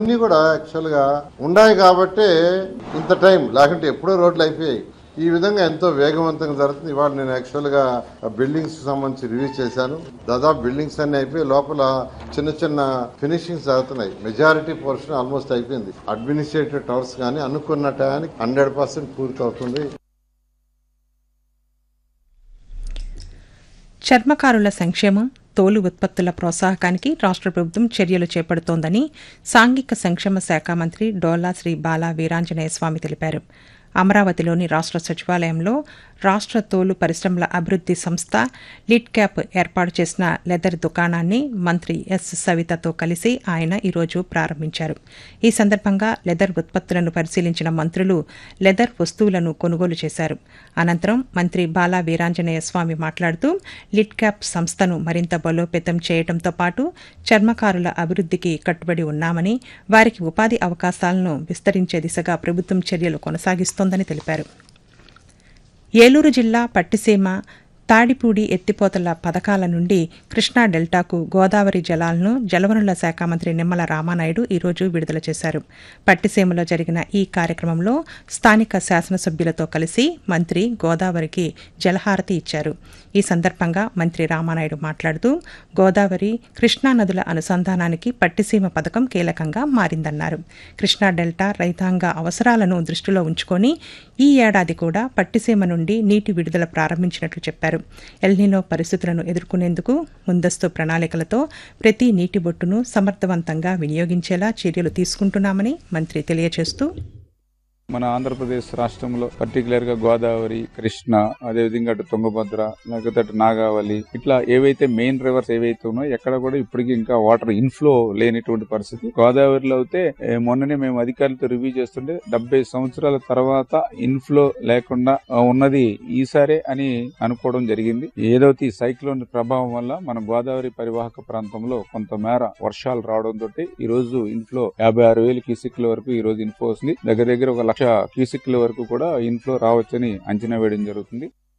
అన్ని కూడా యాక్చువల్ గా ఉన్నాయి కాబట్టి ఇంత టైం లేకుంటే ఎప్పుడో రోడ్లు అయిపోయాయి ఈ విధంగా ఎంతో వేగవంతంగా జరుగుతుంది ఇవాళ నేను యాక్చువల్ గా బిల్డింగ్స్ సంబంధించి రివ్యూ చేశాను దాదాపు బిల్డింగ్స్ అన్ని అయిపోయి లోపల చిన్న చిన్న ఫినిషింగ్స్ జరుగుతున్నాయి మెజారిటీ పోర్షన్ ఆల్మోస్ట్ అయిపోయింది అడ్మినిస్ట్రేటివ్ టవర్స్ కానీ అనుకున్న టయానికి హండ్రెడ్ పర్సెంట్ పూర్తి అవుతుంది చర్మకారుల సంక్షేమం తోలు ఉత్పత్తుల ప్రోత్సాహకానికి రాష్ట్ర ప్రభుత్వం చర్యలు చేపడుతోందని సాంఘిక సంక్షేమ శాఖ మంత్రి డోలా శ్రీ బాలా వీరాంజనేయ స్వామి తెలిపారు అమరావతిలోని రాష్ట్ర సచివాలయంలో రాష్ట్ర తోలు పరిశ్రమల అభివృద్ది సంస్థ లిడ్ క్యాప్ ఏర్పాటు చేసిన లెదర్ దుకాణాన్ని మంత్రి ఎస్ సవితతో కలిసి ఆయన ఈరోజు ప్రారంభించారు ఈ సందర్భంగా లెదర్ ఉత్పత్తులను పరిశీలించిన మంత్రులు లెదర్ వస్తువులను కొనుగోలు చేశారు అనంతరం మంత్రి బాలా వీరాంజనేయ స్వామి మాట్లాడుతూ లిడ్ క్యాప్ సంస్థను మరింత బలోపేతం చేయడంతో పాటు చర్మకారుల అభివృద్ధికి కట్టుబడి ఉన్నామని వారికి ఉపాధి అవకాశాలను విస్తరించే దిశగా ప్రభుత్వం చర్యలు కొనసాగిస్తోందని తెలిపారు ఏలూరు జిల్లా పట్టిసీమ తాడిపూడి ఎత్తిపోతల పథకాల నుండి కృష్ణా డెల్టాకు గోదావరి జలాలను జలవనరుల శాఖ మంత్రి నిమ్మల రామానాయుడు ఈరోజు విడుదల చేశారు పట్టిసీమలో జరిగిన ఈ కార్యక్రమంలో స్థానిక శాసనసభ్యులతో కలిసి మంత్రి గోదావరికి జలహారతి ఇచ్చారు ఈ సందర్భంగా మంత్రి రామానాయుడు మాట్లాడుతూ గోదావరి కృష్ణా నదుల అనుసంధానానికి పట్టిసీమ పథకం కీలకంగా మారిందన్నారు కృష్ణా డెల్టా రైతాంగ అవసరాలను దృష్టిలో ఉంచుకొని ఈ ఏడాది కూడా పట్టిసీమ నుండి నీటి విడుదల ప్రారంభించినట్లు చెప్పారు ఎల్నినో పరిస్థితులను ఎదుర్కొనేందుకు ముందస్తు ప్రణాళికలతో ప్రతి నీటి బొట్టును సమర్థవంతంగా వినియోగించేలా చర్యలు తీసుకుంటున్నామని మంత్రి తెలియజేస్తూ మన ఆంధ్రప్రదేశ్ రాష్ట్రంలో పర్టికులర్ గా గోదావరి కృష్ణ అదేవిధంగా అటు తుంగభద్ర లేకపోతే అటు నాగావళి ఇట్లా ఏవైతే మెయిన్ రివర్స్ ఏవైతే ఉన్నాయో ఎక్కడ కూడా ఇప్పటికీ ఇంకా వాటర్ ఇన్ఫ్లో లేనిటువంటి పరిస్థితి గోదావరిలో అయితే ఏ, మొన్ననే మేము అధికారులతో రివ్యూ చేస్తుంటే డెబ్బై సంవత్సరాల తర్వాత ఇన్ఫ్లో లేకుండా ఆ, ఉన్నది ఈసారే అని అనుకోవడం జరిగింది ఏదైతే ఈ సైక్లోన్ ప్రభావం వల్ల మన గోదావరి పరివాహక ప్రాంతంలో కొంతమేర వర్షాలు రావడం తోటి ఈ రోజు ఇన్ఫ్లో యాభై ఆరు వేల క్యూసిక్ల వరకు ఈ రోజు ఇన్ఫ్లో వస్తుంది దగ్గర దగ్గర ఒక లక్ష క్యూసిక్ల వరకు కూడా ఇన్ఫ్లో రావచ్చని అంచనా వేయడం జరుగుతుంది